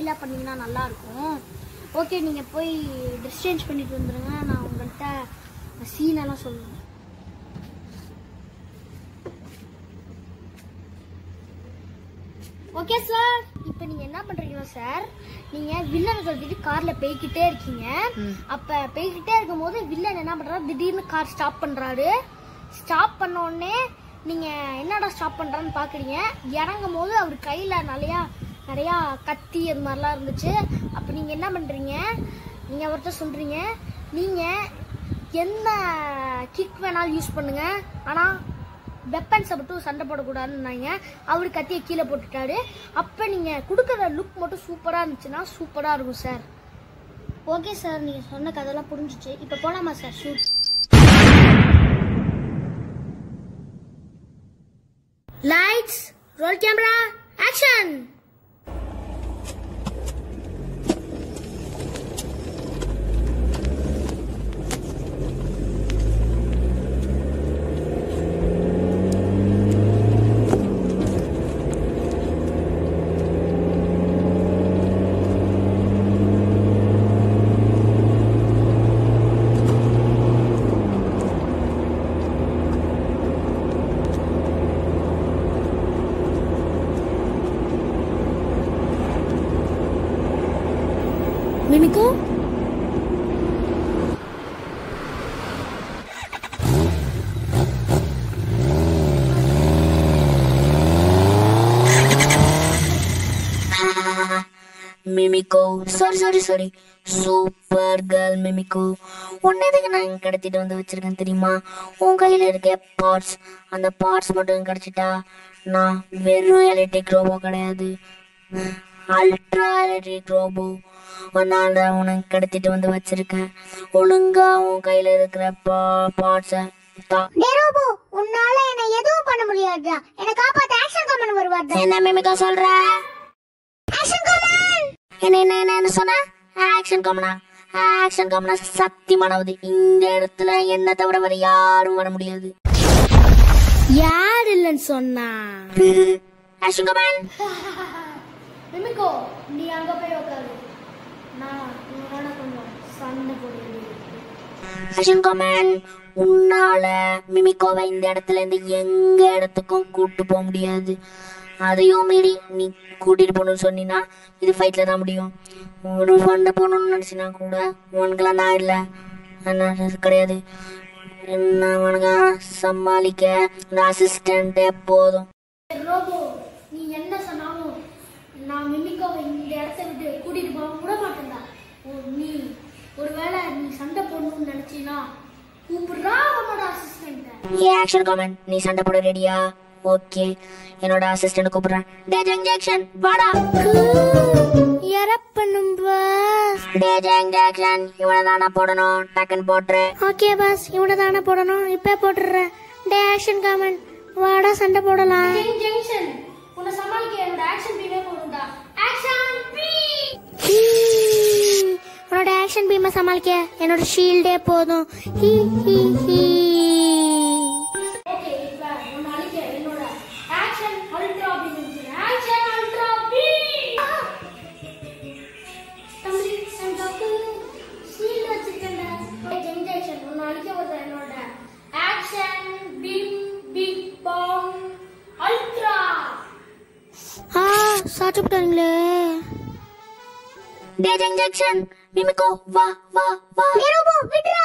ஸ்டைலாக பண்ணீங்கன்னா நல்லா இருக்கும் ஓகே நீங்கள் போய் ட்ரெஸ் சேஞ்ச் பண்ணிட்டு வந்துடுங்க நான் உங்கள்கிட்ட சீனெல்லாம் சொல்லுவேன் ஓகே சார் இப்போ நீங்கள் என்ன பண்ணுறீங்கன்னா சார் நீங்கள் வில்லனை சொல்லிட்டு காரில் போய்கிட்டே இருக்கீங்க அப்போ போய்கிட்டே இருக்கும்போது வில்லன் என்ன பண்ணுறாரு திடீர்னு கார் ஸ்டாப் பண்ணுறாரு ஸ்டாப் பண்ண உடனே நீங்கள் என்னடா ஸ்டாப் பண்ணுறான்னு பார்க்குறீங்க இறங்கும் போது அவர் கையில் நிறையா நிறையா கத்தி அது மாதிரிலாம் இருந்துச்சு அப்போ நீங்கள் என்ன பண்ணுறீங்க நீங்கள் அவர்கிட்ட சொல்கிறீங்க நீங்கள் எந்த கிக் வேணாலும் யூஸ் பண்ணுங்க ஆனால் வெப்பன்ஸை மட்டும் சண்டை போடக்கூடாதுன்னாங்க அவர் கத்தியை கீழே போட்டுட்டாரு அப்போ நீங்கள் கொடுக்குற லுக் மட்டும் சூப்பராக இருந்துச்சுன்னா சூப்பராக இருக்கும் சார் ஓகே சார் நீங்கள் சொன்ன கதையெல்லாம் புரிஞ்சிச்சு இப்போ போகலாமா sir shoot lights roll camera action மிமிகோ மிமிகோ sorry sorry sorry super girl மிமிகோ உன்னதுக்கு நான் இங்க கடத்திட்டு வந்து வச்சிருக்கேன் தெரியுமா உன் கையில இருக்க பார்ட்ஸ் அந்த பார்ட்ஸ் மட்டும் கிடைச்சிட்டா நான் வெறும் எலக்ட்ரிக் ரோபோ கிடையாது அல்ட்ரா எலக்ட்ரிக் ரோபோ அதனால தான் உனக்கு கடத்திட்டு வந்து வச்சிருக்கேன் ஒழுங்கா உன் கையில இருக்கிற பார்ட்ஸை தான் டேரோபோ உன்னால என்ன எதுவும் பண்ண முடியாதுடா என்ன காப்பாத்த ஆக்ஷன் கமன் வருவார் என்ன மிமிகா சொல்ற ஆக்ஷன் கமன் என்ன என்ன என்னன்னு சொன்ன ஆக்ஷன் காமனா ஆக்ஷன் காமனா சத்தியமானவது இந்த இடத்துல என்ன தவிர வேற யாரும் வர முடியாது யார் இல்லைன்னு சொன்னா ஆக்ஷன் காமன் மிமிகோ நீ அங்க போய் உட்காரு நான் உன்னோட கொஞ்சம் சண்டை போட வேண்டியது ஆக்ஷன் காமன் உன்னால மிமிக்கோவை இந்த இடத்துல இருந்து எங்க இடத்துக்கும் கூட்டு போக முடியாது அதையும் மீறி நீ கூட்டிட்டு போகணும்னு சொன்னீங்கன்னா இது ஃபைட்ல தான் முடியும் ஒரு ஃபண்டை போகணும்னு நினச்சினா கூட உனக்குலாம் நான் இல்லை அதனால அது கிடையாது என்ன உனக்கு சமாளிக்க ஒரு அசிஸ்டன்ட் எப்போதும் ரோபோ நீ என்ன சொன்னாலும் நான் மிமிக்கோவை இந்த இடத்த விட்டு கூட்டிட்டு போக விட மாட்டேன்டா ஓ, நீ ஒருவேளை நீ சண்டை போடணும்னு நினைச்சீனா கூப்பிடுறா உன்னோட அசிஸ்டன்ட்ட ஏ ஆக்ஷன் காமெண்ட் நீ சண்டை போட ரெடியா ஓகே என்னோட அசிஸ்டன்ட் கூப்பிடுறேன் டேஜங் ஜாக்சன் வாடா இறப்பண்ணும் பாஸ் டேஜங் ஜாக்சன் இவனை தானே போடணும் டக்குன்னு போட்டுரு ஓகே பாஸ் இவனை தானே போடணும் இப்போ போட்டுடுறேன் டே ஆக்ஷன் காமன் வாடா சண்டை போடலாம் ஜங்ஷன் உன்னை சமாளிக்க என்னோட ஆக்ஷன் பீமே போடுண்டா ஆக்ஷன் பீ உன்னோட ஆக்ஷன் பீமை சமாளிக்க என்னோட ஷீல்டே போதும் ஹி ஹி ஹி ஓகே இப்போ உன்னை அழிக்க என்னோட action ultra beam action ultra beam தம்பி எனக்கு ஷீல்ட் வச்சிருக்கேன்டா ஜென்ஜெக்ஷன் ஒன்று அழிக்க வருது என்னோட action beam big bomb ultra ஆ சாப்பிட்டு விட்டாங்களே டேஜங் ஜாக்சன் மிமிகோ வா வா வா ரோபோ விட்றா